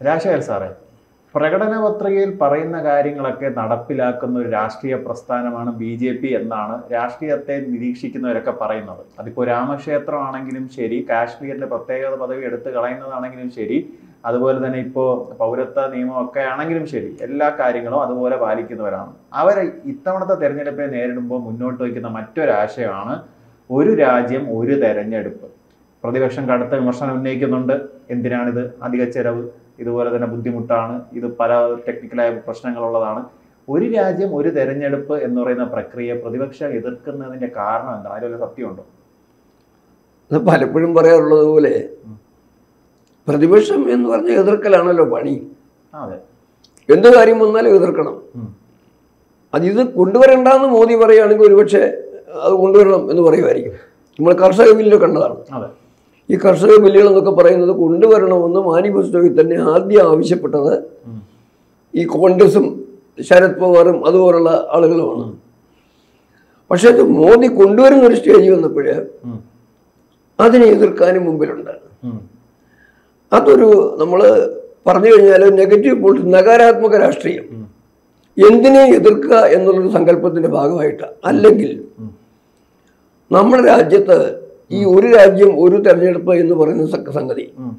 രാജശേഖർ സാറേ പ്രകടന പത്രികയിൽ പറയുന്ന കാര്യങ്ങളൊക്കെ നടപ്പിലാക്കുന്ന ഒരു രാഷ്ട്രീയ പ്രസ്ഥാനമാണ് ബി ജെ പി എന്നാണ് രാഷ്ട്രീയത്തെ നിരീക്ഷിക്കുന്നവരൊക്കെ പറയുന്നത് അതിപ്പോൾ രാമക്ഷേത്രമാണെങ്കിലും ശരി കാശ്മീരിന്റെ പ്രത്യേകത പദവി എടുത്തു കളയുന്നതാണെങ്കിലും ശരി അതുപോലെ തന്നെ ഇപ്പോൾ പൗരത്വ നിയമമൊക്കെ ആണെങ്കിലും ശരി എല്ലാ കാര്യങ്ങളും അതുപോലെ പാലിക്കുന്നവരാണ് അവർ ഇത്തവണത്തെ തെരഞ്ഞെടുപ്പിനെ നേരിടുമ്പോൾ മുന്നോട്ട് വയ്ക്കുന്ന മറ്റൊരാശയമാണ് ഒരു രാജ്യം ഒരു തെരഞ്ഞെടുപ്പ് പ്രതിപക്ഷം കടുത്ത വിമർശനം ഉന്നയിക്കുന്നുണ്ട് എന്തിനാണിത് അധിക ചെലവ് ഇതുപോലെ തന്നെ ബുദ്ധിമുട്ടാണ് ഇത് പല ടെക്നിക്കലായ പ്രശ്നങ്ങളുള്ളതാണ് ഒരു രാജ്യം ഒരു തെരഞ്ഞെടുപ്പ് എന്ന് പറയുന്ന പ്രക്രിയ പ്രതിപക്ഷം എതിർക്കുന്നതിന്റെ കാരണം എന്താണ് അതിൽ വല്ല സത്യമുണ്ടോ അത് പലപ്പോഴും പറയാറുള്ളത് പോലെ പ്രതിപക്ഷം എന്ന് പറഞ്ഞ എതിർക്കലാണല്ലോ പണി ആ, അതെ എന്ത് കാര്യം വന്നാലും എതിർക്കണം ഉം. അത് ഇത് കൊണ്ടുവരണ്ടെന്ന് മോദി പറയുകയാണെങ്കിൽ ഒരുപക്ഷെ അത് കൊണ്ടുവരണം എന്ന് പറയുമായിരിക്കും നമ്മൾ കർഷക ബില്ല് കണ്ടതാണ് അതെ ഈ കർഷക ബില്ലുകൾ എന്നൊക്കെ പറയുന്നത് കൊണ്ടുവരണമെന്ന് മാനിഫെസ്റ്റോയിൽ തന്നെ ആദ്യം ആവശ്യപ്പെട്ടത് ഉം. ഈ കോൺഗ്രസും ശരത് പവാറും അതുപോലുള്ള ആളുകളുമാണ് പക്ഷേ ഇത് മോദി കൊണ്ടുവരുന്ന ഒരു സ്റ്റേജ് വന്നപ്പോൾ ഉം. അതിനെ എതിർക്കാനും മുമ്പിലുണ്ട് ഉം. അതൊരു നമ്മൾ പറഞ്ഞു കഴിഞ്ഞാൽ നെഗറ്റീവ് പൊളിറ്റിക്സ് നകാരാത്മക രാഷ്ട്രീയം ഉം. എന്തിനെ എതിർക്കുക എന്നുള്ളൊരു സങ്കല്പത്തിന്റെ ഭാഗമായിട്ട് അല്ലെങ്കിൽ ഉം. നമ്മുടെ രാജ്യത്ത് ഈ ഒരു രാജ്യം ഒരു തെരഞ്ഞെടുപ്പ് എന്ന് പറയുന്ന സ- സംഗതി ഉം.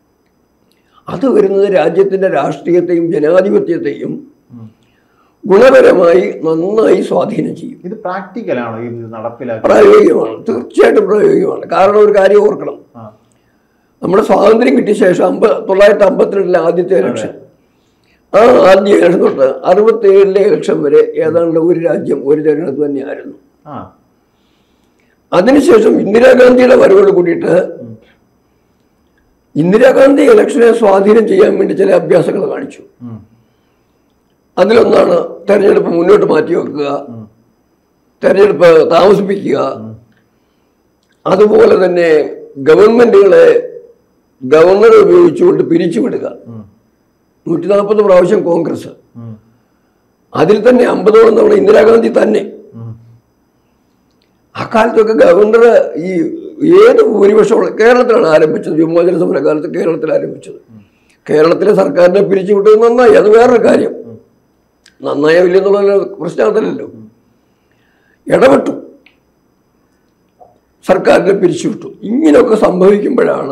അത് വരുന്നത് രാജ്യത്തിന്റെ രാഷ്ട്രീയത്തെയും ജനാധിപത്യത്തെയും ഉം. ഗുണപരമായി നന്നായി സ്വാധീനം ചെയ്യും ഇത് പ്രാക്ടിക്കലാണോ ഇത് നടപ്പിലാക്കുക പ്രായോഗികമാണ് തീർച്ചയായിട്ടും പ്രായോഗികമാണ് കാരണം ഒരു കാര്യം ഓർക്കണം ആ. നമ്മുടെ സ്വാതന്ത്ര്യം കിട്ടിയ ശേഷം അമ്പ തൊള്ളായിരത്തി അമ്പത്തിരണ്ടിലെ ആദ്യത്തെ ഇലക്ഷൻ ആ ആദ്യ ഇലക്ഷൻ തൊട്ട് അറുപത്തി ഏഴിലെ ഇലക്ഷൻ വരെ ഏതാണ്ട് ഒരു രാജ്യം ഒരു തെരഞ്ഞെടുപ്പ് തന്നെയായിരുന്നു ആ അതിനുശേഷം ഇന്ദിരാഗാന്ധിയുടെ വരവോട് കൂടിയിട്ട് ഉം. ഇന്ദിരാഗാന്ധി ഇലക്ഷനെ സ്വാധീനം ചെയ്യാൻ വേണ്ടി ചില അഭ്യാസങ്ങൾ കാണിച്ചു ഉം. അതിലൊന്നാണ് തെരഞ്ഞെടുപ്പ് മുന്നോട്ട് മാറ്റി വെക്കുക ഉം. തെരഞ്ഞെടുപ്പ് താമസിപ്പിക്കുക ഉം. അതുപോലെ തന്നെ ഗവൺമെന്റുകളെ ഗവർണറെ ഉപയോഗിച്ചുകൊണ്ട് പിരിച്ചുവിടുക ഉം. നൂറ്റി നാൽപ്പത് പ്രാവശ്യം കോൺഗ്രസ് ഉം. അതിൽ തന്നെ അമ്പതോളം തവണ ഇന്ദിരാഗാന്ധി തന്നെ ഉം. അക്കാലത്തൊക്കെ ഗവർണർ ഈ ഏത് ഭൂരിപക്ഷമുള്ള കേരളത്തിലാണ് ആരംഭിച്ചത് വിമോചന സമരകാലത്ത് കേരളത്തിൽ ആരംഭിച്ചത് കേരളത്തിലെ സർക്കാരിനെ പിരിച്ചുവിട്ടത് നന്നായി അത് വേറൊരു കാര്യം നന്നായോ ഇല്ലെന്നുള്ള പ്രശ്നം അതല്ലല്ലോ ഇടപെട്ടു സർക്കാരിനെ പിരിച്ചുവിട്ടു ഇങ്ങനെയൊക്കെ സംഭവിക്കുമ്പോഴാണ്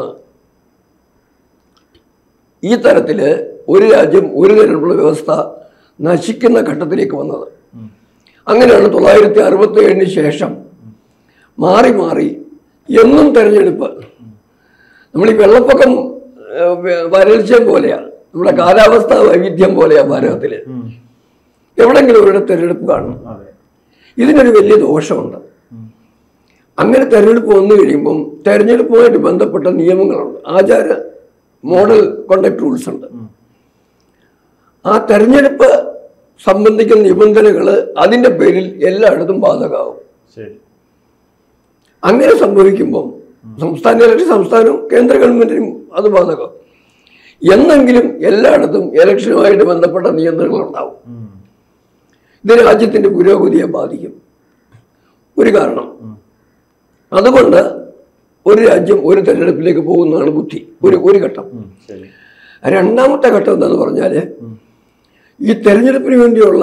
ഈ തരത്തിൽ ഒരു രാജ്യം ഒരു തരത്തിലുള്ള വ്യവസ്ഥ നശിക്കുന്ന ഘട്ടത്തിലേക്ക് വന്നത് ഉം. അങ്ങനെയാണ് അങ്ങനെയാണ് തൊള്ളായിരത്തി അറുപത്തി ഏഴിന് ശേഷം മാറി മാറി എന്നും തെരഞ്ഞെടുപ്പ് നമ്മൾ ഈ വെള്ളപ്പൊക്കം ഏഹ്, വ- വരൾച്ച പോലെയാണ് നമ്മുടെ കാലാവസ്ഥ വൈവിധ്യം പോലെയാണ് ഭാരതത്തിൽ ഉം. എവിടെങ്കിലും ഒരു തെരഞ്ഞെടുപ്പ് കാണും അതെ ഇതിനൊരു വലിയ ദോഷമുണ്ട് ഉം. അങ്ങനെ തെരഞ്ഞെടുപ്പ് വന്നു കഴിയുമ്പം തെരഞ്ഞെടുപ്പുമായിട്ട് ബന്ധപ്പെട്ട നിയമങ്ങളുണ്ട് ആചാര മോഡൽ കോണ്ടക്ട് റൂൾസ് ഉണ്ട് ഉം. ആ തെരഞ്ഞെടുപ്പ് സംബന്ധിക്കുന്ന നിബന്ധനകൾ അതിൻ്റെ പേരിൽ എല്ലായിടത്തും ബാധകമാവും ശരി അങ്ങനെ സംഭവിക്കുമ്പം സംസ്ഥാന ഇലക്ഷൻ സംസ്ഥാനവും കേന്ദ്ര ഗവൺമെന്റിനും അത് ബാധകം എന്നെങ്കിലും എല്ലായിടത്തും ഇലക്ഷനുമായിട്ട് ബന്ധപ്പെട്ട നിയന്ത്രണങ്ങൾ ഉണ്ടാവും ഉം. ഇത് രാജ്യത്തിന്റെ പുരോഗതിയെ ബാധിക്കും ഒരു കാരണം ഉം. അതുകൊണ്ട് ഒരു രാജ്യം ഒരു തെരഞ്ഞെടുപ്പിലേക്ക് പോകുന്നതാണ് ബുദ്ധി ഒരു ഒരു ഘട്ടം ഉം. ശരി രണ്ടാമത്തെ ഘട്ടം എന്താന്ന് പറഞ്ഞാൽ ഉം. ഈ തെരഞ്ഞെടുപ്പിന് വേണ്ടിയുള്ള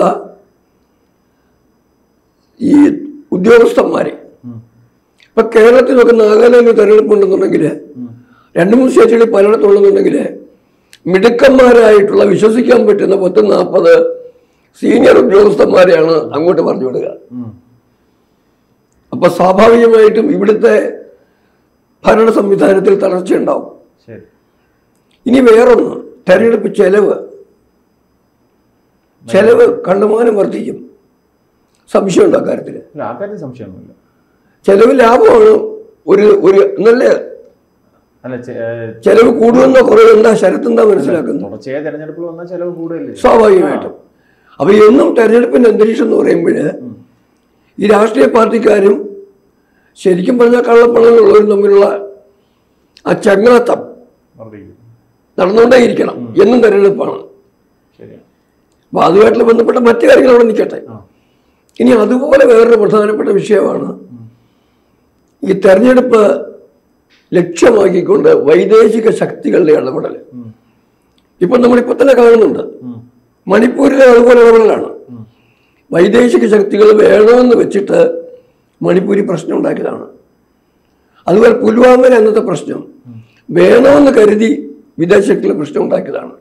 ഈ ഉദ്യോഗസ്ഥന്മാരെ ഉം. ഇപ്പൊ കേരളത്തിൽ നോക്കുന്ന നാഗാലാൻഡ് തെരഞ്ഞെടുപ്പ് ഉണ്ടെന്നുണ്ടെങ്കിൽ ഉം. രണ്ട് മൂന്ന് സ്റ്റേറ്റുകളിൽ പലയിടത്തുള്ളതെന്നുണ്ടെങ്കിൽ മിടുക്കന്മാരായിട്ടുള്ള വിശ്വസിക്കാൻ പറ്റുന്ന പത്ത് നാൽപ്പത് സീനിയർ ഉദ്യോഗസ്ഥന്മാരെയാണ് അങ്ങോട്ട് പറഞ്ഞു വിടുക ഉം. അപ്പൊ സ്വാഭാവികമായിട്ടും ഇവിടുത്തെ ഭരണ സംവിധാനത്തിൽ തളർച്ചയുണ്ടാവും ശരി ഇനി വേറൊന്ന് തെരഞ്ഞെടുപ്പ് ചെലവ് ചെലവ് കണ്ടമാനം വർദ്ധിക്കും സംശയമുണ്ട് അക്കാര്യത്തിൽ ഇല്ല ആ കാര്യം സംശയമൊന്നുമില്ല ചെലവ് ലാഭമാണ് ഒരു ഒരു നല്ല അല്ല ചെ- ഏഹ് ചെലവ് കൂടുമെന്നോ കുറവെന്താ ശരത്തെന്താ മനസ്സിലാക്കുന്നത് തുടർച്ചയായ തെരഞ്ഞെടുപ്പിൽ വന്നാൽ ചെലവ് കൂടുതലല്ലേ സ്വാഭാവികമായിട്ടും അപ്പൊ എന്നും തെരഞ്ഞെടുപ്പിന്റെ അന്തരീക്ഷം എന്ന് പറയുമ്പോൾ ഉം. ഈ രാഷ്ട്രീയ പാർട്ടിക്കാരും ശരിക്കും പറഞ്ഞാൽ കള്ളപ്പണങ്ങളുള്ളവരും തമ്മിലുള്ള ആ ചങ്ങാത്തം വർദ്ധിക്കും നടന്നുകൊണ്ടേയിരിക്കണം എന്നും തെരഞ്ഞെടുപ്പാണ് ശരിയാണ് അപ്പൊ അതുമായിട്ട് ബന്ധപ്പെട്ട മറ്റു കാര്യങ്ങൾ അവിടെ നിൽക്കട്ടെ ആ ഇനി അതുപോലെ വേറൊരു പ്രധാനപ്പെട്ട വിഷയമാണ് ഈ തെരഞ്ഞെടുപ്പ് ലക്ഷ്യമാക്കിക്കൊണ്ട് വൈദേശിക ശക്തികളുടെ ഇടപെടൽ ഉം. ഇപ്പം നമ്മളിപ്പോൾ തന്നെ കാണുന്നുണ്ട് ഉം. മണിപ്പൂരിലെ അതുപോലെ ഇടപെടലാണ് ഉം. വൈദേശിക ശക്തികൾ വേണമെന്ന് വെച്ചിട്ട് മണിപ്പൂരി പ്രശ്നം ഉണ്ടാക്കിയതാണ് അതുപോലെ പുൽവാമയിലെ അന്നത്തെ പ്രശ്നം വേണമെന്ന് കരുതി വിദേശ ശക്തികൾ പ്രശ്നം ഉണ്ടാക്കിയതാണ്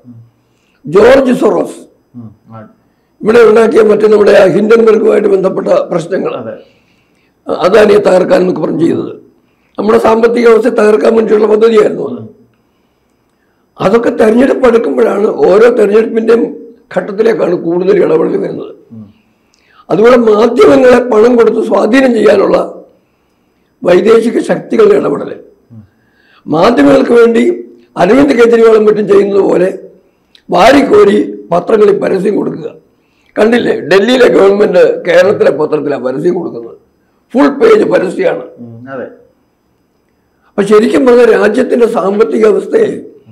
ജോർജ് സൊറോസ് ഉം. ആ, ഇവിടെ ഉണ്ടാക്കിയ മറ്റേ നമ്മുടെ ആ ഹിൻഡൻബർഗുമായിട്ട് ബന്ധപ്പെട്ട പ്രശ്നങ്ങൾ അതെ അദാനിയെ തകർക്കാൻ എന്നൊക്കെ പറഞ്ഞ് ചെയ്തത് നമ്മുടെ സാമ്പത്തിക വ്യവസ്ഥ തകർക്കാൻ വേണ്ടിയുള്ള പദ്ധതിയായിരുന്നു അത് അതൊക്കെ തെരഞ്ഞെടുപ്പ് എടുക്കുമ്പോഴാണ് ഓരോ തെരഞ്ഞെടുപ്പിൻ്റെയും ഘട്ടത്തിലേക്കാണ് കൂടുതൽ ഇടപെടൽ വരുന്നത് ഉം. അതുപോലെ മാധ്യമങ്ങളെ പണം കൊടുത്ത് സ്വാധീനം ചെയ്യാനുള്ള വൈദേശിക ശക്തികളുടെ ഇടപെടൽ മാധ്യമങ്ങൾക്ക് വേണ്ടി അരവിന്ദ് കെജ്രിവാളും മറ്റും ചെയ്യുന്നത് പോലെ വാരിക്കോരി പത്രങ്ങളിൽ പരസ്യം കൊടുക്കുക കണ്ടില്ലേ ഡൽഹിയിലെ ഗവൺമെന്റ് കേരളത്തിലെ പത്രത്തിലാണ് പരസ്യം കൊടുക്കുന്നത് ഫുൾ പേജ് പരസ്യമാണ് ഉം. അതെ അപ്പൊ ശരിക്കും പറഞ്ഞാൽ രാജ്യത്തിന്റെ സാമ്പത്തിക അവസ്ഥയെ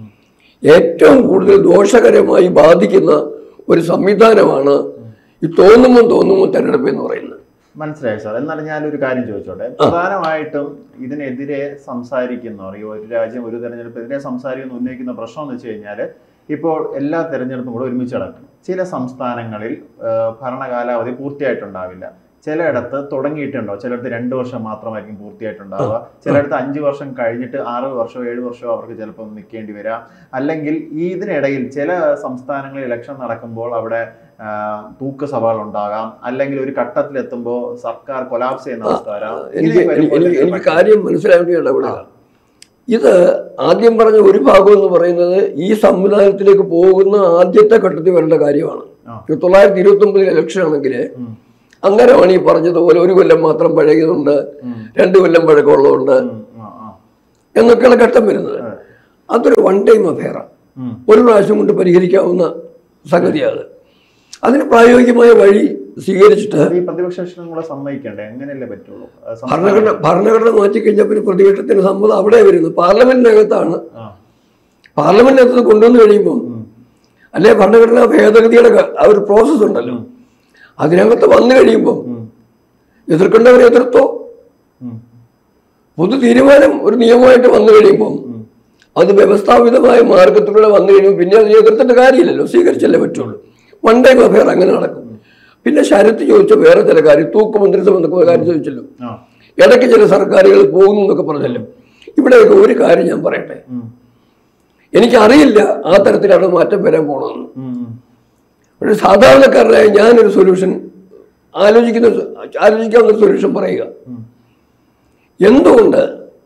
ഏറ്റവും കൂടുതൽ ദോഷകരമായി ബാധിക്കുന്ന ഒരു സംവിധാനമാണ് ഈ തോന്നുമ്പോൾ തോന്നുമ്പോൾ തെരഞ്ഞെടുപ്പ് എന്ന് പറയുന്നത് മനസ്സിലായി സാർ എന്നാലും ഞാനൊരു കാര്യം ചോദിച്ചോട്ടെ പ്രധാനമായിട്ടും ഇതിനെതിരെ സംസാരിക്കുന്നവർ ഈ ഒരു രാജ്യം ഒരു തെരഞ്ഞെടുപ്പിനെതിരെ സംസാരിക്കുന്ന ഉന്നയിക്കുന്ന പ്രശ്നം എന്ന് വെച്ച് കഴിഞ്ഞാൽ ഇപ്പോൾ എല്ലാ തെരഞ്ഞെടുപ്പും കൂടെ ഒരുമിച്ച് നടക്കും ചില സംസ്ഥാനങ്ങളിൽ ആ, ഭരണകാലാവധി പൂർത്തിയായിട്ടുണ്ടാവില്ല ചിലയിടത്ത് തുടങ്ങിയിട്ടുണ്ടോ ചിലയിടത്ത് രണ്ട് വർഷം മാത്രമായിരിക്കും പൂർത്തിയായിട്ടുണ്ടാവുക ചിലയിടത്ത് അഞ്ച് വർഷം കഴിഞ്ഞിട്ട് ആറ് വർഷമോ ഏഴ് വർഷമോ അവർക്ക് ചിലപ്പോൾ നിൽക്കേണ്ടി വരാം അല്ലെങ്കിൽ ഈ ഇതിനിടയിൽ ചില സംസ്ഥാനങ്ങളിൽ ഇലക്ഷൻ നടക്കുമ്പോൾ അവിടെ ആ, തൂക്കുസഭകൾ ഉണ്ടാകാം അല്ലെങ്കിൽ ഒരു ഘട്ടത്തിലെത്തുമ്പോൾ സർക്കാർ കൊലാപ്സ് ചെയ്യുന്ന അവസ്ഥ വരാം എനിക്ക് ഇങ്ങനെ എനിക്ക് വരുമ്പോൾ എനിക്ക് എനിക്ക് എന്തെങ്കിലും കാര്യം മനസ്സിലാൻ വേണ്ടി ഇടപെടുക ഇത് ആദ്യം പറഞ്ഞ ഒരു ഭാഗം എന്ന് പറയുന്നത് ഈ സംവിധാനത്തിലേക്ക് പോകുന്ന ആദ്യത്തെ ഘട്ടത്തിൽ വരേണ്ട കാര്യമാണ് ആ. തൊള്ളായിരത്തി ഇരുപത്തി ഒമ്പതിൽ ഇലക്ഷൻ ആണെങ്കിൽ ഉം, അന്നേരമാണ് ഈ പറഞ്ഞതുപോലെ ഒരു കൊല്ലം മാത്രം പഴകിയതുണ്ട് ഉം, രണ്ട് കൊല്ലം പഴക്കമുള്ളതുണ്ട് ഉം, ആ, ആ, എന്നൊക്കെയുള്ള ഘട്ടം വരുന്നത് അതെ. അതൊരു വൺ ടൈം അഫെയറാണ് ഉം, ഒരു പ്രാവശ്യം കൊണ്ട് പരിഹരിക്കാവുന്ന സംഗതിയാണ് അതിന് പ്രായോഗികമായ വഴി സ്വീകരിച്ചിട്ട് അത് ഈ പ്രതിപക്ഷ കക്ഷികളും കൂടെ സമ്മതിക്കണ്ടേ എങ്ങനെയല്ലേ പറ്റുള്ളൂ അത് സംസ്ഥാന- ഭരണഘടന ഭരണഘടന മാറ്റിക്കഴിഞ്ഞാൽ പിന്നെ പ്രതിപക്ഷത്തിന് സമ്മതം അവിടെ വരുന്നത് പാർലമെന്റിനകത്താണ് ആ, പാർലമെന്റിനകത്ത് കൊണ്ടുവന്ന് കഴിയുമ്പോൾ ഉം, അല്ലെ ഭരണഘടനാ ഭേദഗതിയുടെ ക- ആ ഒരു പ്രോസസ്സ് ഉണ്ടല്ലോ അതിനകത്ത് വന്നു കഴിയുമ്പോൾ ഉം, എതിർക്കേണ്ടവരെ എതിർത്തോ ഉം, പൊതു തീരുമാനം ഒരു നിയമമായിട്ട് വന്നു കഴിയുമ്പോൾ ഉം. അത് വ്യവസ്ഥാപിതമായ മാർഗത്തിലൂടെ വന്നു കഴിയുമ്പോൾ പിന്നെ അതിനെ എതിർത്തിട്ട് കാര്യമില്ലല്ലോ സ്വീകരിച്ചല്ലേ പറ്റുള്ളൂ വൺ ടൈം അഫെയർ അങ്ങനെ നടക്കും പിന്നെ ശരത്ത് ചോദിച്ച വേറെ ചില കാര്യം തൂക്ക് മന്ത്രിസഭ എന്നൊക്കെ കാര്യം ചോദിച്ചല്ലോ ആ, ഇടയ്ക്ക് ചില സർക്കാരുകൾ പോകുന്നു എന്നൊക്കെ പറഞ്ഞല്ലോ ഇവിടെയൊക്കെ ഒരു കാര്യം ഞാൻ പറയട്ടെ ഉം, എനിക്കറിയില്ല ആ തരത്തിലാണ് മാറ്റം വരാൻ പോകണമെന്ന് ഉം, ഉം. ഒരു സാധാരണക്കാരനായ ഞാനൊരു സൊല്യൂഷൻ ആലോചിക്കുന്ന ആലോചിക്കാവുന്ന ഒരു സൊല്യൂഷൻ പറയുക ഉം. എന്തുകൊണ്ട്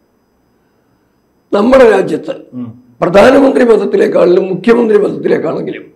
നമ്മുടെ രാജ്യത്ത് ഉം. പ്രധാനമന്ത്രി പദത്തിലേക്കാണെങ്കിലും മുഖ്യമന്ത്രി പദത്തിലേക്കാണെങ്കിലും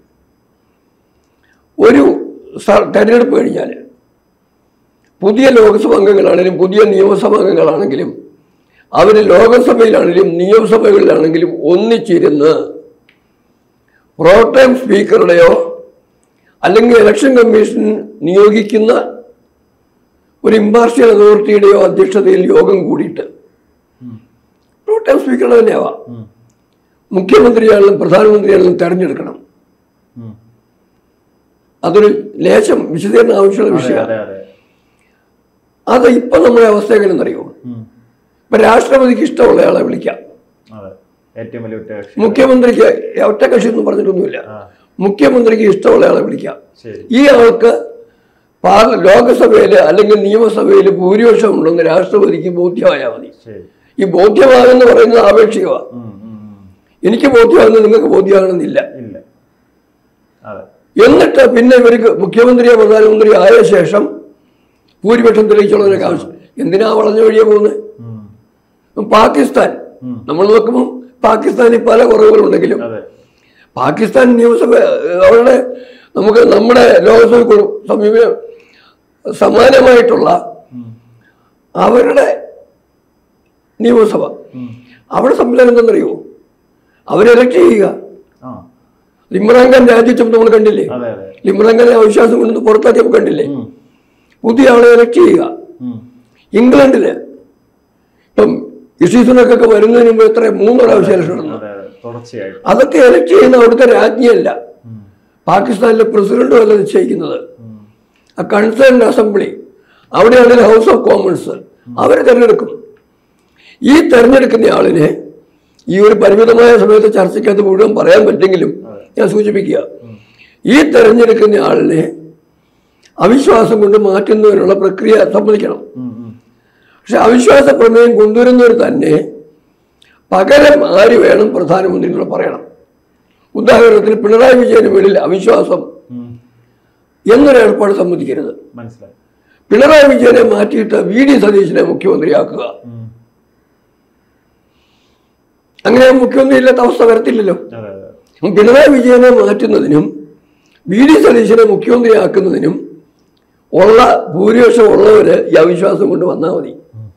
ഒരു സ- തെരഞ്ഞെടുപ്പ് കഴിഞ്ഞാൽ പുതിയ ലോക്സഭ അംഗങ്ങളാണെങ്കിലും പുതിയ നിയമസഭാ അംഗങ്ങളാണെങ്കിലും അവർ ലോകസഭയിലാണെങ്കിലും നിയമസഭകളിലാണെങ്കിലും ഒന്നിച്ചിരുന്ന് പ്രോട്ടൈം സ്പീക്കറുടെയോ അല്ലെങ്കിൽ ഇലക്ഷൻ കമ്മീഷൻ നിയോഗിക്കുന്ന ഒരു ഇമ്പാർഷ്യൽ അതോറിറ്റിയുടെയോ അധ്യക്ഷതയിൽ യോഗം കൂടിയിട്ട് പ്രോട്ടൈം സ്പീക്കറുടെ തന്നെയാവാം ഉം. മുഖ്യമന്ത്രിയാണെങ്കിലും പ്രധാനമന്ത്രിയാണെങ്കിലും തെരഞ്ഞെടുക്കണം ഉം. അതൊരു ലേശം വിശദീകരണം ആവശ്യമുള്ള അതെ വിഷയമാണ് അതെ അതെ അത് ഇപ്പൊ നമ്മുടെ അവസ്ഥ എങ്ങനെയെന്നറിയോ ഉം. ഇപ്പൊ രാഷ്ട്രപതിക്ക് ഇഷ്ടമുള്ളയാളെ വിളിക്കാം അതെ ഏറ്റവും വലിയ ഒറ്റകക്ഷി മുഖ്യമന്ത്രിക്ക് ഒറ്റ കക്ഷി എന്ന് പറഞ്ഞിട്ടൊന്നുമില്ല ആ മുഖ്യമന്ത്രിക്ക് ഇഷ്ടമുള്ളയാളെ വിളിക്കാം ശരി ഈ ആൾക്ക് പാർല ലോകസഭയിൽ അല്ലെങ്കിൽ നിയമസഭയിൽ ഭൂരിപക്ഷം ഉണ്ടെന്ന് രാഷ്ട്രപതിക്ക് ബോധ്യമായാൽ മതി ശരി ഈ ബോധ്യമാകുമെന്ന് പറയുന്നത് ആപേക്ഷികമാണ് ഉം, ഉം, ഉം. എനിക്ക് ബോധ്യമാകുന്നത് നിങ്ങൾക്ക് ബോധ്യമാകണമെന്നില്ല ഇല്ല അതെ എന്നിട്ട് പിന്നെ ഇവർക്ക് മുഖ്യമന്ത്രിയോ പ്രധാനമന്ത്രിയോ ആയ ശേഷം ഭൂരിപക്ഷം തെളിയിച്ചുള്ളതിനൊക്കെ ആവശ്യം എന്തിനാ വളഞ്ഞ വഴിയെ പോകുന്നത് ഉം. പാകിസ്ഥാൻ ഉം. നമ്മൾ നോക്കുമ്പോൾ പാകിസ്ഥാനിൽ പല കുറവുകളുണ്ടെങ്കിലും അതെ പാകിസ്ഥാൻ നിയമസഭ ഏഹ്, അവരുടെ നമുക്ക് നമ്മുടെ ലോകസഭ കൊടു- സമീപ സമാനമായിട്ടുള്ള ഉം. അവരുടെ നിയമസഭ ഉം. അവിടെ സംവിധാനം എന്തെന്നറിയോ അവരെ ഇലക്ട് ചെയ്യുക ആ ഇമ്രാൻഖാൻ രാജിച്ചപ്പോൾ നമ്മൾ കണ്ടില്ലേ അതെ അതെ ഇമ്രാൻഖാനെ അവിശ്വാസം കൊണ്ട് പുറത്താക്കിയപ്പോൾ കണ്ടില്ലേ ഉം. പുതിയ ആളെ ഇലക്ട് ചെയ്യുക ഉം. ഇംഗ്ലണ്ടില് ഇപ്പം ഇഷ്യൂസിനൊക്കെ വരുന്നതിന് മുമ്പ് എത്ര മൂന്ന് പ്രാവശ്യം ഇലക്ഷൻ നടന്നു അതെ അതെ തുടർച്ചയായിട്ട് അതൊക്കെ ഇലക്ട് ചെയ്യുന്ന അവിടുത്തെ രാജ്ഞിയല്ല ഉം. പാകിസ്ഥാനിലെ പ്രസിഡന്റും അല്ല നിശ്ചയിക്കുന്നത് ഉം. ആ കൺസേൺ അസംബ്ലി അവിടെയാണെങ്കിൽ ഹൗസ് ഓഫ് കോമൺസ് അവർ തിരഞ്ഞെടുക്കും ഈ തിരഞ്ഞെടുക്കുന്ന ആളിനെ ഈ ഒരു പരിമിതമായ സമയത്ത് ചർച്ചയ്ക്കകത്ത് മുഴുവൻ പറയാൻ പറ്റെങ്കിലും ഞാൻ സൂചിപ്പിക്കുക ഈ തെരഞ്ഞെടുക്കുന്ന ആളിനെ അവിശ്വാസം കൊണ്ട് മാറ്റുന്നതിനുള്ള പ്രക്രിയ സമ്മതിക്കണം ഉം, ഉം. പക്ഷെ അവിശ്വാസ പ്രമേയം കൊണ്ടുവരുന്നവർ തന്നെ പകരം ആര് വേണം പ്രധാനമന്ത്രി എന്നുള്ള പറയണം ഉദാഹരണത്തിന് പിണറായി വിജയന് മേളിൽ അവിശ്വാസം ഉം. എന്നൊരു ഏർപ്പാട് സമ്മതിക്കരുത് മനസ്സിലായി പിണറായി വിജയനെ മാറ്റിയിട്ട് വി ഡി സതീശനെ മുഖ്യമന്ത്രിയാക്കുക ഉം. അങ്ങനെ മുഖ്യമന്ത്രി ഇല്ലാത്ത അവസ്ഥ വരത്തില്ലല്ലോ അതെ അതെ അപ്പം പിണറായി വിജയനെ മാറ്റുന്നതിനും വി ഡി സതീശനെ മുഖ്യമന്ത്രിയാക്കുന്നതിനും ഉള്ള ഭൂരിപക്ഷം ഉള്ളവര് ഈ അവിശ്വാസം കൊണ്ട് വന്നാൽ മതി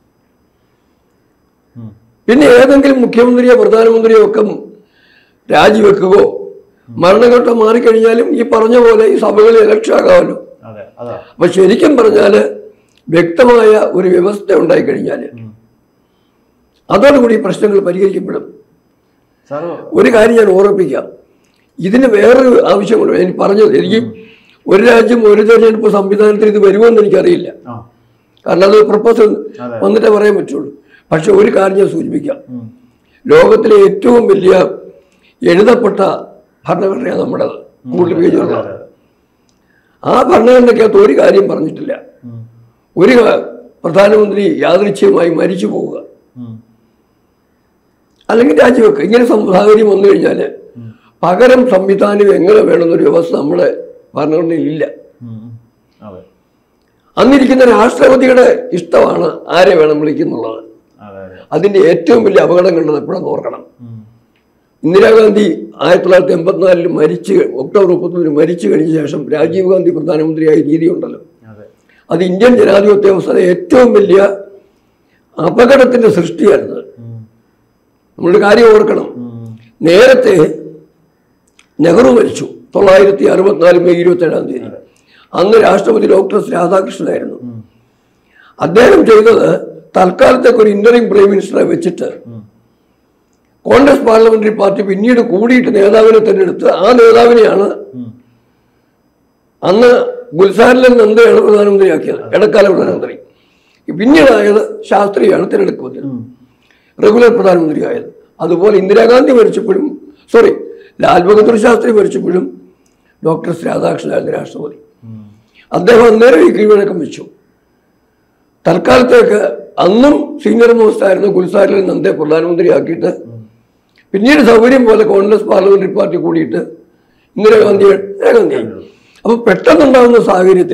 ഉം. പിന്നെ ഏതെങ്കിലും മുഖ്യമന്ത്രിയോ പ്രധാനമന്ത്രിയോ ഒക്കെ രാജിവെക്കുകയോ മരണഘട്ടം മാറിക്കഴിഞ്ഞാലും ഈ പറഞ്ഞ പോലെ ഈ സഭകളിൽ ഇലക്ഷൻ ആകാമല്ലോ അതെ അതാ അപ്പൊ ശരിക്കും പറഞ്ഞാൽ വ്യക്തമായ ഒരു വ്യവസ്ഥ ഉണ്ടായിക്കഴിഞ്ഞാൽ ഉം. അതോടുകൂടി ഈ പ്രശ്നങ്ങൾ പരിഹരിക്കപ്പെടും സാറ് ഒരു കാര്യം ഞാൻ ഓർമ്മിപ്പിക്കാം ഇതിന് വേറൊരു ആവശ്യമുണ്ട് എനിക്ക് പറഞ്ഞത് എനിക്ക് ഒരു രാജ്യം ഒരു തെരഞ്ഞെടുപ്പ് സംവിധാനത്തിൽ ഇത് വരുമെന്ന് എനിക്കറിയില്ല ആ കാരണം അത് പ്രപ്പോസൽ അതെ. വന്നിട്ടേ പറയാൻ പറ്റുള്ളൂ പക്ഷെ ഒരു കാര്യം ഞാൻ സൂചിപ്പിക്കാം ഉം. ലോകത്തിലെ ഏറ്റവും വലിയ എഴുതപ്പെട്ട ഭരണഘടനയാണ് നമ്മുടേത് കൂടുതൽ പേജുള്ള അതെ, അതെ. ആ ഭരണഘടനയ്ക്കകത്ത് ഒരു കാര്യം പറഞ്ഞിട്ടില്ല ഉം. ഒരു ക- പ്രധാനമന്ത്രി യാദൃച്ഛ്യമായി മരിച്ചു പോവുക ഉം. അല്ലെങ്കിൽ രാജിവെക്കുക ഇങ്ങനെ സം- സാഹചര്യം വന്നു കഴിഞ്ഞാൽ പകരം സംവിധാനം എങ്ങനെ വേണമെന്നൊരു വ്യവസ്ഥ നമ്മുടെ ഭരണഘടനയിൽ ഇല്ല ഉം. ഉം. അതെ അന്നിരിക്കുന്ന രാഷ്ട്രപതിയുടെ ഇഷ്ടമാണ് ആരെ വേണം വിളിക്കുന്നുള്ളത് അതെ അതെ അതിന്റെ ഏറ്റവും വലിയ അപകടം കണ്ടത് എപ്പോഴാന്ന് ഓർക്കണം ഉം. ഇന്ദിരാഗാന്ധി ആയിരത്തി തൊള്ളായിരത്തി എൺപത്തിനാലിൽ മരിച്ച് ഒക്ടോബർ മുപ്പത്തൊന്നിന് മരിച്ചു കഴിഞ്ഞ ശേഷം രാജീവ് ഗാന്ധി പ്രധാനമന്ത്രിയായ രീതിയുണ്ടല്ലോ അതെ അത് ഇന്ത്യൻ ജനാധിപത്യ വ്യവസ്ഥയുടെ ഏറ്റവും വലിയ അപകടത്തിന്റെ സൃഷ്ടിയായിരുന്നു ഉം. നമ്മളൊരു കാര്യം ഓർക്കണം ഉം. നേരത്തെ നെഹ്റു മരിച്ചു തൊള്ളായിരത്തി അറുപത്തിനാല് മെയ് ഇരുപത്തി ഏഴാം തീയതി അന്ന് രാഷ്ട്രപതി ഡോക്ടർ എസ് രാധാകൃഷ്ണനായിരുന്നു ഉം. അദ്ദേഹം ചെയ്തത് തൽക്കാലത്തേക്ക് ഒരു ഇന്ററിം പ്രൈം മിനിസ്റ്ററെ വെച്ചിട്ട് ഉം. കോൺഗ്രസ് പാർലമെന്ററി പാർട്ടി പിന്നീട് കൂടിയിട്ട് നേതാവിനെ തെരഞ്ഞെടുത്ത് ആ നേതാവിനെയാണ് ഉം. അന്ന് ഗുൽസാരിലൻ നന്ദയാണ് പ്രധാനമന്ത്രിയാക്കിയത് ഇടക്കാല പ്രധാനമന്ത്രി പിന്നീടായത് ശാസ്ത്രിയാണ് തിരഞ്ഞെടുക്കുന്നത് ഉം. റെഗുലർ പ്രധാനമന്ത്രിയായത് അതുപോലെ Indira Gandhi മരിച്ചപ്പോഴും sorry Lal Bahadur Shastri മരിച്ചപ്പോഴും doctor S രാധാകൃഷ്ണനായിരുന്നു രാഷ്ട്രപതി ഉം. അദ്ദേഹം അന്നേരം ഈ കീഴ്വഴക്കം വെച്ചു തൽക്കാലത്തേക്ക് അന്നും സീനിയർ മോസ്റ്റ് ആയിരുന്ന ഗുൽസാരിൽ നന്ദെ പ്രധാനമന്ത്രിയാക്കിയിട്ട് പിന്നീട് സൗകര്യം പോലെ കോൺഗ്രസ് പാർലമെന്ററി പാർട്ടി കൂടിയിട്ട് ഇന്ദിരാഗാന്ധി ഇന്ദിരാഗാന്ധിയായി അപ്പൊ പെട്ടെന്നുണ്ടാകുന്ന സാഹചര്യത്തിൽ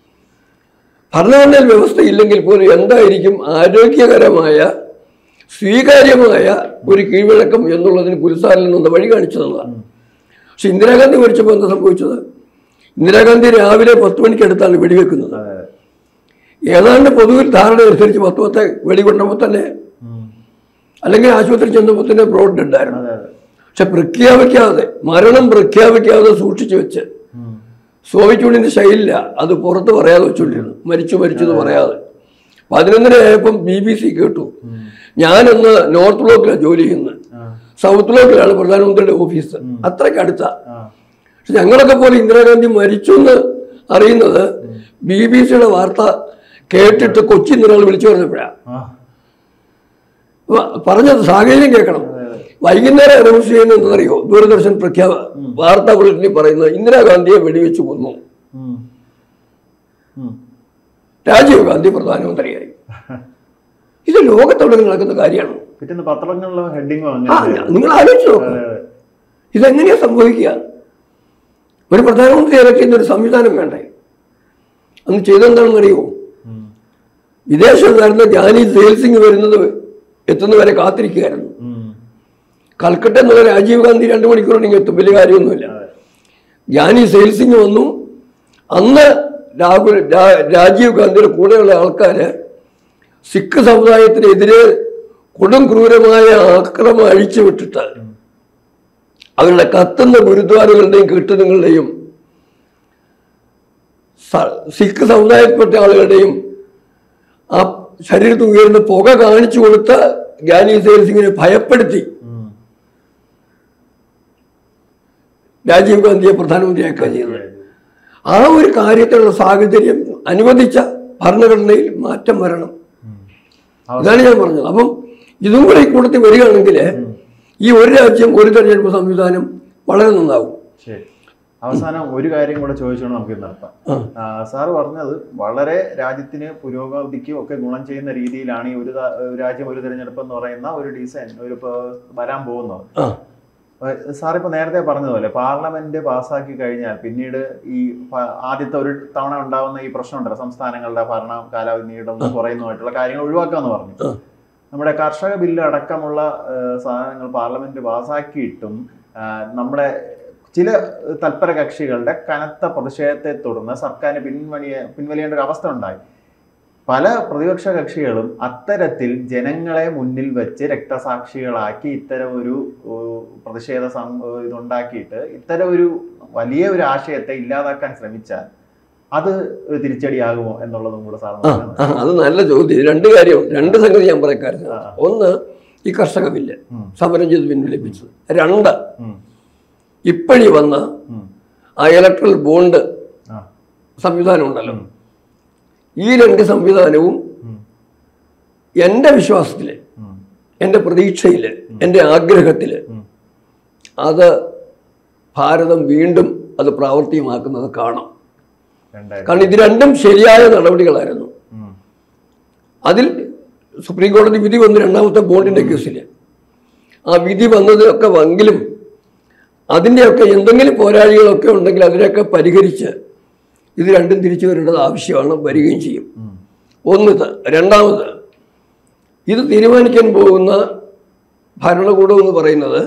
ഭരണഘടനയിൽ വ്യവസ്ഥ ഇല്ലെങ്കിൽ പോലും എന്തായിരിക്കും ആരോഗ്യകരമായ സ്വീകാര്യമായ ഒരു കീഴ്വഴക്കം എന്നുള്ളതിന് ഗുൽസാരിൽ നിന്ന് വഴി കാണിച്ചു തന്നതാണ് പക്ഷെ ഇന്ദിരാഗാന്ധി മരിച്ചപ്പോൾ എന്താ സംഭവിച്ചത് ഇന്ദിരാഗാന്ധി രാവിലെ പത്ത് മണിക്കടുത്താണ് വെടിവെക്കുന്നത് അതെ അതെ ഏതാണ്ട് പൊതുവിൽ ധാരണ അനുസരിച്ച് പത്ത് പത്തെ വെടികൊണ്ടപ്പോൾ തന്നെ ഉം. അല്ലെങ്കിൽ ആശുപത്രി ചെന്നപ്പോൾ തന്നെ ബ്രോഡ് ഉണ്ടായിരുന്നു അതെ അതെ പക്ഷെ പ്രഖ്യാപിക്കാതെ മരണം പ്രഖ്യാപിക്കാതെ സൂക്ഷിച്ചു വെച്ച് ഉം. സോവിയറ്റ് യൂണിയന്റെ ശൈലില്ല അത് പുറത്ത് പറയാതെ വെച്ചുകൊണ്ടിരുന്നു മരിച്ചു മരിച്ചു എന്ന് പറയാതെ പതിനൊന്നര ആയപ്പം ബി ബി സി കേട്ടു ഞാനന്ന് നോർത്ത് ബ്ലോക്കിലാണ് ജോലി ചെയ്യുന്നത് ആ. സൗത്ത് ബ്ലോക്കിലാണ് പ്രധാനമന്ത്രിയുടെ ഓഫീസ് അത്രയ്ക്ക് അടുത്ത ആ. പക്ഷെ ഞങ്ങളൊക്കെ പോലെ ഇന്ദിരാഗാന്ധി മരിച്ചു എന്ന് അറിയുന്നത് ബി ബി സിയുടെ വാർത്ത കേട്ടിട്ട് കൊച്ചി നിറകൾ വിളിച്ചു പറഞ്ഞപ്പോഴാണ് ആ. പറഞ്ഞത് സാഹചര്യം കേൾക്കണം വൈകുന്നേരം അനൗൺസ് ചെയ്യുന്നത് എന്താണെന്നറിയോ ദൂരദർശൻ പ്രഖ്യാപ വാർത്താ ബുള്ളറ്റിനിൽ പറയുന്നത് ഇന്ദിരാഗാന്ധിയെ വെടിവെച്ച് കൊന്നു ഉം. ഉം. രാജീവ് ഗാന്ധി പ്രധാനമന്ത്രിയായി ഇത് ലോകത്തെവിടെ നടക്കുന്ന കാര്യമാണ് പിറ്റേന്ന് പത്രങ്ങളിലെ ഹെഡിങ്ങോ ആ അങ്ങനെ നിങ്ങൾ ആലോചിച്ച് നോക്കുക അതെ അതെ ഇതെങ്ങനെയാ സംഭവിക്കുക ഒരു പ്രധാനമന്ത്രി ഇലക്ട് ചെയ്യുന്ന ഒരു സംവിധാനം വേണ്ടേ അന്ന് ചെയ്തെന്താണെന്ന് അറിയുമോ ഉം. വിദേശത്തായിരുന്ന ജാനി സെയിൽ സിംഗ് വരുന്നത് എത്തുന്നവരെ കാത്തിരിക്കുകയായിരുന്നു ഉം. കൽക്കട്ട എന്നുള്ള രാജീവ് ഗാന്ധി രണ്ടു മണിക്കൂറുണ്ടെങ്കിൽ എത്തും വലിയ കാര്യമൊന്നുമില്ല അതെ ജ്ഞാനി സെയിൽ സിംഗ് വന്നു അന്ന് രാഹുൽ രാ- രാജീവ് ഗാന്ധിയുടെ കൂടെയുള്ള ആൾക്കാര് സിഖ് സമുദായത്തിനെതിരെ കൊടും ക്രൂരമായ ആക്രമം അഴിച്ചു വിട്ടിട്ട് അവരുടെ കത്തുന്ന ഗുരുദ്വാരകളുടെയും കെട്ടിടങ്ങളുടെയും സ- സിഖ് സമുദായത്തിൽപ്പെട്ട ആളുകളുടെയും ആ ശരീരത്തിൽ ഉയരുന്ന പുക കാണിച്ചു കൊടുത്ത ജ്ഞാനി സെയിൽ സിംഗിനെ ഭയപ്പെടുത്തി ഉം. രാജീവ് ഗാന്ധിയെ പ്രധാനമന്ത്രിയാക്കുക ചെയ്തത് ആ ഒരു കാര്യത്തിലുള്ള സാഹചര്യം അനുവദിച്ച ഭരണഘടനയിൽ മാറ്റം വരണം ഉം. ഇതാണ് ഞാൻ പറഞ്ഞത് അപ്പം ഇതും കൂടെ ഈ കൂട്ടത്തിൽ വരികയാണെങ്കിൽ ഈ ഒരു രാജ്യം ഒരു തെരഞ്ഞെടുപ്പ് സംവിധാനം വളരെ നന്നാവും ശരി അവസാനം ഒരു കാര്യം കൂടെ ചോദിച്ചുകൊണ്ട് നമുക്ക് ഇത് നിർത്താം ആ. ആ, സാറ് പറഞ്ഞത് വളരെ രാജ്യത്തിന് പുരോഗതിക്കും ഒക്കെ ഗുണം ചെയ്യുന്ന രീതിയിലാണ് ഈ ഒരു ത- ഒരു രാജ്യം ഒരു തിരഞ്ഞെടുപ്പ് എന്ന് പറയുന്ന ഒരു ഡിസൈൻ ഒരു ഇപ്പൊ വരാൻ പോകുന്നത് ആ സാർ ഇപ്പൊ നേരത്തെ പറഞ്ഞതുപോലെ പാർലമെന്റ് പാസ്സാക്കി കഴിഞ്ഞാൽ പിന്നീട് ഈ പ- ആദ്യത്തെ ഒരു തവണ ഉണ്ടാവുന്ന ഈ പ്രശ്നമുണ്ടല്ലോ സംസ്ഥാനങ്ങളുടെ ഭരണ കാലാവധി നീളുന്നു കുറയുന്നതുമായിട്ടുള്ള കാര്യങ്ങൾ ഒഴിവാക്കാന്ന് പറഞ്ഞു ആ. നമ്മുടെ കർഷക ബില്ല് അടക്കമുള്ള ആ, സാധനങ്ങൾ പാർലമെന്റ് പാസ്സാക്കിയിട്ടും ആ, നമ്മുടെ ചില തൽപര കക്ഷികളുടെ കനത്ത പ്രതിഷേധത്തെ തുടർന്ന് സർക്കാരിന് പിൻവലിയ പിൻവലിയേണ്ട ഒരു അവസ്ഥ ഉണ്ടായി പല പ്രതിപക്ഷ കക്ഷികളും അത്തരത്തിൽ ജനങ്ങളെ മുന്നിൽ വെച്ച് രക്തസാക്ഷികളാക്കി ഇത്തരം ഒരു ഏഹ്, പ്രതിഷേധ സം ഏഹ്, ഇതുണ്ടാക്കിയിട്ട് ഇത്തരം ഒരു വലിയ ഒരു ആശയത്തെ ഇല്ലാതാക്കാൻ ശ്രമിച്ചാൽ അത് ഒരു തിരിച്ചടിയാകുമോ എന്നുള്ളതും കൂടെ സാർ ആ ആ, അത് നല്ല ചോദ്യം രണ്ട് കാര്യം രണ്ട് സംഗതി ഞാൻ പറയാൻ ആ. ഒന്ന് ഈ കർഷക ബില്ല് ഉം. സമരം ചെയ്ത് പിൻവലിപ്പിച്ചത് രണ്ട് ഉം. ഇപ്പഴി വന്ന ഉം. ആ ഇലക്ട്രൽ ബോണ്ട് ആ. സംവിധാനം ഉണ്ടല്ലോ ഉം. ഈ രണ്ട് സംവിധാനവും ഉം. എൻ്റെ വിശ്വാസത്തിൽ ഉം. എൻ്റെ പ്രതീക്ഷയിൽ എൻ്റെ ആഗ്രഹത്തിൽ ഉം. അത് ഭാരതം വീണ്ടും അത് പ്രാവർത്തികമാക്കുന്നത് കാണാം രണ്ടായിരം കാരണം ഇത് രണ്ടും ശരിയായ നടപടികളായിരുന്നു ഉം. അതിൽ സുപ്രീം കോടതി വിധി വന്നു രണ്ടാമത്തെ ബോണ്ടിൻ്റെ കേസിൽ ആ വിധി വന്നതൊക്കെ എങ്കിലും അതിൻ്റെയൊക്കെ എന്തെങ്കിലും പോരാളികളൊക്കെ ഉണ്ടെങ്കിൽ അതിനെയൊക്കെ പരിഹരിച്ച് ഇത് രണ്ടും തിരിച്ചു വരേണ്ടത് ആവശ്യമാണ് വരികയും ചെയ്യും ഉം. ഒന്നിത് രണ്ടാമത് ഇത് തീരുമാനിക്കാൻ പോകുന്ന ഭരണകൂടം എന്ന് പറയുന്നത്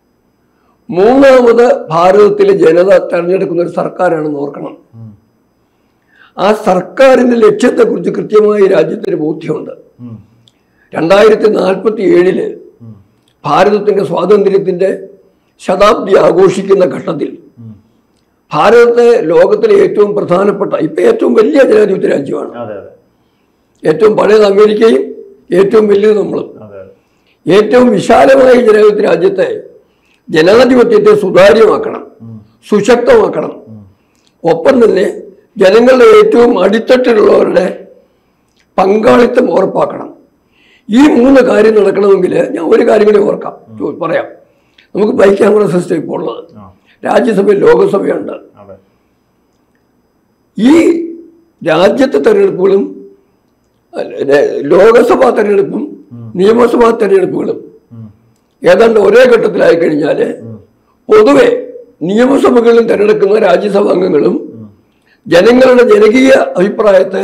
മൂന്നാമത് ഭാരതത്തിലെ ജനത തെരഞ്ഞെടുക്കുന്ന ഒരു സർക്കാരാണെന്ന് ഓർക്കണം ഉം. ആ സർക്കാരിൻ്റെ ലക്ഷ്യത്തെക്കുറിച്ച് കൃത്യമായി രാജ്യത്തിന് ബോധ്യമുണ്ട് ഉം. രണ്ടായിരത്തി നാൽപ്പത്തി ഏഴില് ഉം. ഭാരതത്തിൻ്റെ സ്വാതന്ത്ര്യത്തിൻ്റെ ശതാബ്ദി ആഘോഷിക്കുന്ന ഘട്ടത്തിൽ ഉം. ഭാരതത്തെ ലോകത്തിലെ ഏറ്റവും പ്രധാനപ്പെട്ട ഇപ്പം ഏറ്റവും വലിയ ജനാധിപത്യ രാജ്യമാണ് അതെ അതെ ഏറ്റവും പഴയത് അമേരിക്കയും ഏറ്റവും വലിയത് നമ്മളും അതെ അതെ ഏറ്റവും വിശാലമായ ഈ ജനാധിപത്യ രാജ്യത്തെ ജനാധിപത്യത്തെ സുതാര്യമാക്കണം ഉം. സുശക്തമാക്കണം ഉം. ഒപ്പം തന്നെ ജനങ്ങളുടെ ഏറ്റവും അടിത്തട്ടിലുള്ളവരുടെ പങ്കാളിത്തം ഉറപ്പാക്കണം ഈ മൂന്ന് കാര്യം നടക്കണമെങ്കിൽ ഞാൻ ഒരു കാര്യം കൂടി ഓർക്കാം ചോ- പറയാം നമുക്ക് ബൈക്യാമറ സിസ്റ്റം ഇപ്പോൾ ഉള്ളത് ആ. രാജ്യസഭയിൽ ലോകസഭയുണ്ട് അതെ ഈ രാജ്യത്തെ തെരഞ്ഞെടുപ്പുകളും അല്ല, ര- ലോകസഭാ തെരഞ്ഞെടുപ്പും നിയമസഭാ തെരഞ്ഞെടുപ്പുകളും ഉം. ഏതാണ്ട് ഒരേ ഘട്ടത്തിലായി കഴിഞ്ഞാൽ ഉം. പൊതുവെ നിയമസഭകളിൽ തിരഞ്ഞെടുക്കുന്ന രാജ്യസഭാ അംഗങ്ങളും ഉം. ജനങ്ങളുടെ ജനകീയ അഭിപ്രായത്തെ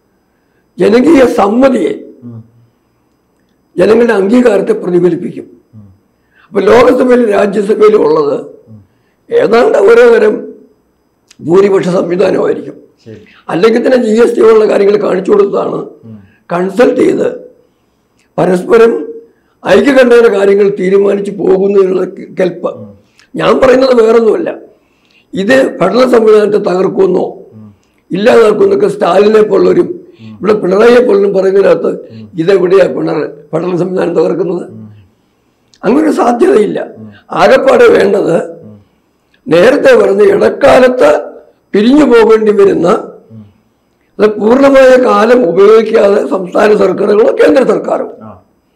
ജനകീയ സമ്മതിയെ ഉം. ജനങ്ങളുടെ അംഗീകാരത്തെ പ്രതിഫലിപ്പിക്കും ഉം. അപ്പൊ ലോകസഭയിലും രാജ്യസഭയിലും ഉള്ളത് ഏതാണ്ട് ഒരേ തരം ഭൂരിപക്ഷ സംവിധാനമായിരിക്കും ശരി അല്ലെങ്കിൽ തന്നെ ജി എസ് ടി പോലുള്ള കാര്യങ്ങൾ കാണിച്ചു കൊടുത്തതാണ് ഉം. കൺസൾട്ട് ചെയ്ത് പരസ്പരം ഐക്യകണ്ഠേന കാര്യങ്ങൾ തീരുമാനിച്ച് പോകുന്നതിനുള്ള കെൽപ്പ് ഞാൻ പറയുന്നത് വേറൊന്നുമല്ല ഇത് ഫെഡറൽ സംവിധാനത്തെ തകർക്കുമെന്നോ ഇല്ലാതാക്കുമെന്നൊക്കെ സ്റ്റാലിനെ പോലുള്ളവരും ഇവിടെ പിണറായിയെ പോലും പറയുന്നതിനകത്ത് ഇതെവിടെയാ പിണർ ഫെഡറൽ സംവിധാനം തകർക്കുന്നത് അങ്ങനെ ഒരു സാധ്യതയില്ല ആകെപ്പാടെ വേണ്ടത് നേരത്തെ പറഞ്ഞ ഇടക്കാലത്ത് പിരിഞ്ഞു പോകേണ്ടി വരുന്ന അത് പൂർണ്ണമായ കാലം ഉപയോഗിക്കാതെ സംസ്ഥാന സർക്കാരുകളോ കേന്ദ്ര സർക്കാരോ ആ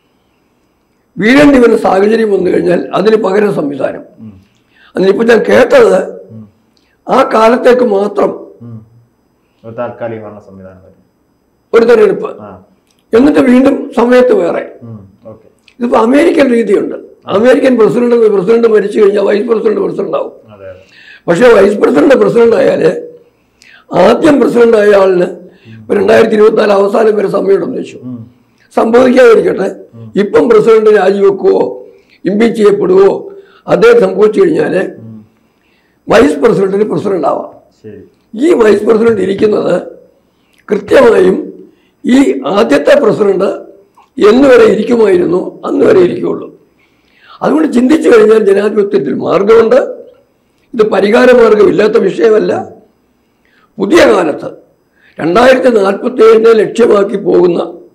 വീഴേണ്ടി വരുന്ന സാഹചര്യം വന്നു കഴിഞ്ഞാൽ അതിന് പകരം സംവിധാനം ഉം. അതിനിപ്പോൾ ഞാൻ കേട്ടത് ഉം. ആ കാലത്തേക്ക് മാത്രം ഉം. ഒരു താൽക്കാലിക ഭരണ സംവിധാനം വരും ഒരു തെരഞ്ഞെടുപ്പ് ആ എന്നിട്ട് വീണ്ടും സമയത്ത് വേറെ ഓക്കെ ഇതിപ്പോൾ അമേരിക്കൻ രീതിയുണ്ട് അമേരിക്കൻ പ്രസിഡന്റ് പ്രസിഡന്റ് മരിച്ചു കഴിഞ്ഞാൽ വൈസ് പ്രസിഡന്റ് പ്രസിഡന്റ് ആവും അതെ അതെ പക്ഷേ വൈസ് പ്രസിഡന്റ് പ്രസിഡന്റ് ആയാൽ ആദ്യം പ്രസിഡന്റ് ആയ ആളിന് ഇപ്പൊ രണ്ടായിരത്തി ഇരുപത്തിനാല് അവസാനം വരെ സമയമുണ്ടെന്ന് വെച്ചു ഉം. സംഭവിക്കാതിരിക്കട്ടെ ഇപ്പം പ്രസിഡന്റ് രാജിവെക്കുവോ ഇമ്പീച്ച് ചെയ്യപ്പെടുവോ അദ്ദേഹം സംഭവിച്ചു കഴിഞ്ഞാൽ ഉം. വൈസ് പ്രസിഡന്റിന് പ്രസിഡന്റ് ആവാം ശരി ഈ വൈസ് പ്രസിഡന്റ് ഇരിക്കുന്നത് കൃത്യമായും ഈ ആദ്യത്തെ പ്രസിഡന്റ് എന്ന് വരെ ഇരിക്കുമായിരുന്നു അന്ന് വരെ ഇരിക്കുകയുള്ളൂ അതുകൊണ്ട് ചിന്തിച്ചു കഴിഞ്ഞാൽ ജനാധിപത്യത്തിൽ മാർഗമുണ്ട് ഇത് പരിഹാര മാർഗമില്ലാത്ത വിഷയമല്ല പുതിയ കാലത്ത് രണ്ടായിരത്തി നാൽപ്പത്തി ഏഴിനെ ലക്ഷ്യമാക്കി പോകുന്ന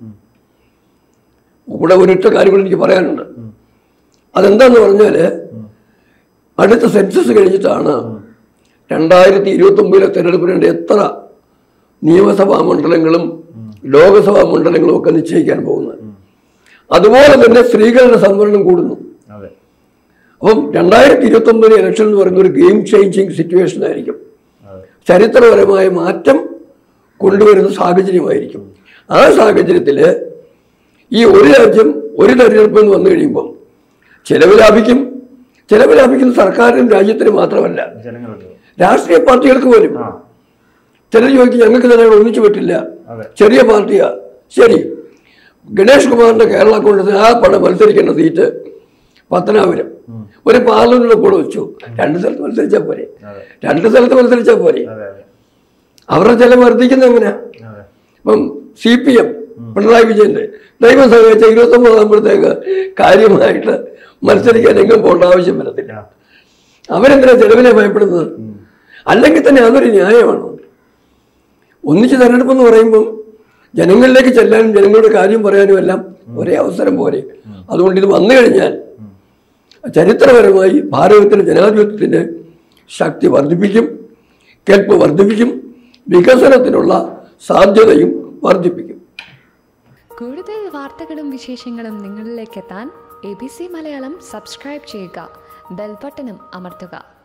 ഇവിടെ ഒരൊറ്റ കാര്യം കൂടി എനിക്ക് പറയാനുണ്ട് അതെന്താന്ന് പറഞ്ഞാൽ അടുത്ത സെൻസസ് കഴിഞ്ഞിട്ടാണ് രണ്ടായിരത്തി ഇരുപത്തി ഒമ്പതിലെ തെരഞ്ഞെടുപ്പിന് വേണ്ടി എത്ര നിയമസഭാ മണ്ഡലങ്ങളും ലോകസഭാ മണ്ഡലങ്ങളും ഒക്കെ നിശ്ചയിക്കാൻ പോകുന്നത് അതുപോലെ തന്നെ സ്ത്രീകളുടെ സംവരണം കൂടുന്നു അതെ അപ്പം രണ്ടായിരത്തി ഇരുപത്തി ഒമ്പതിലെ ഇലക്ഷൻ എന്ന് പറയുന്ന ഒരു ഗെയിം ചേഞ്ചിങ് സിറ്റുവേഷൻ ആയിരിക്കും അതെ ചരിത്രപരമായ മാറ്റം കൊണ്ടുവരുന്ന സാഹചര്യമായിരിക്കും ആ സാഹചര്യത്തിൽ ഈ ഒരു രാജ്യം ഒരു തെരഞ്ഞെടുപ്പ് എന്ന് വന്നു കഴിയുമ്പോൾ ചെലവ് ലാഭിക്കും ചെലവ് ലാഭിക്കുന്ന സർക്കാരിനും രാജ്യത്തിനും മാത്രമല്ല ജനങ്ങൾക്ക് രാഷ്ട്രീയ പാർട്ടികൾക്ക് പോലും ആ ചിലർ ചോദിക്കും ഞങ്ങൾക്ക് തന്നെ ഒന്നിച്ചു പറ്റില്ല അതെ ചെറിയ പാർട്ടിയാ ശരി ഗണേഷ് കുമാറിന്റെ കേരള കോൺഗ്രസ് ആ പണം മത്സരിക്കേണ്ട സീറ്റ് പത്തനാപുരം ഒരു പാർലമെന്റിന്റെ കൂടെ വെച്ചു രണ്ട് സ്ഥലത്ത് മത്സരിച്ചാൽ പോരെ അതെ രണ്ട് സ്ഥലത്ത് മത്സരിച്ചാൽ പോരെ അതെ അതെ അവരുടെ ചെലവ് വർദ്ധിക്കുന്നത് എങ്ങനെയാ അതെ ഇപ്പം സി പി എം പിണറായി വിജയന്റെ ദൈവം സഹായിച്ച ഇരുപത്തൊമ്പതാകുമ്പോഴത്തേക്ക് കാര്യമായിട്ട് മത്സരിക്കാൻ എങ്ങും പോകേണ്ട ആവശ്യം വരത്തില്ല ആ. അവരെന്തിനാ ചെലവിനെ ഭയപ്പെടുന്നത് അല്ലെങ്കിൽ തന്നെ അതൊരു ന്യായമാണ് ഒന്നിച്ച് തെരഞ്ഞെടുപ്പ് എന്ന് പറയുമ്പം ജനങ്ങളിലേക്ക് ചെല്ലാനും ജനങ്ങളുടെ കാര്യം പറയാനും എല്ലാം ഒരേ അവസരം പോരെ അതുകൊണ്ട് ഇത് വന്നു കഴിഞ്ഞാൽ ചരിത്രപരമായി ഭാരതത്തിൻ്റെ ജനാധിപത്യത്തിൻ്റെ ശക്തി വർദ്ധിപ്പിക്കും കേൾപ്പ് വർദ്ധിപ്പിക്കും വികസനത്തിനുള്ള സാധ്യതയും വർദ്ധിപ്പിക്കും കൂടുതൽ വാർത്തകളും വിശേഷങ്ങളും നിങ്ങളിലേക്ക് എത്താൻ A B C Malayalam subscribe ചെയ്യുക ബെൽബട്ടനും അമർത്തുക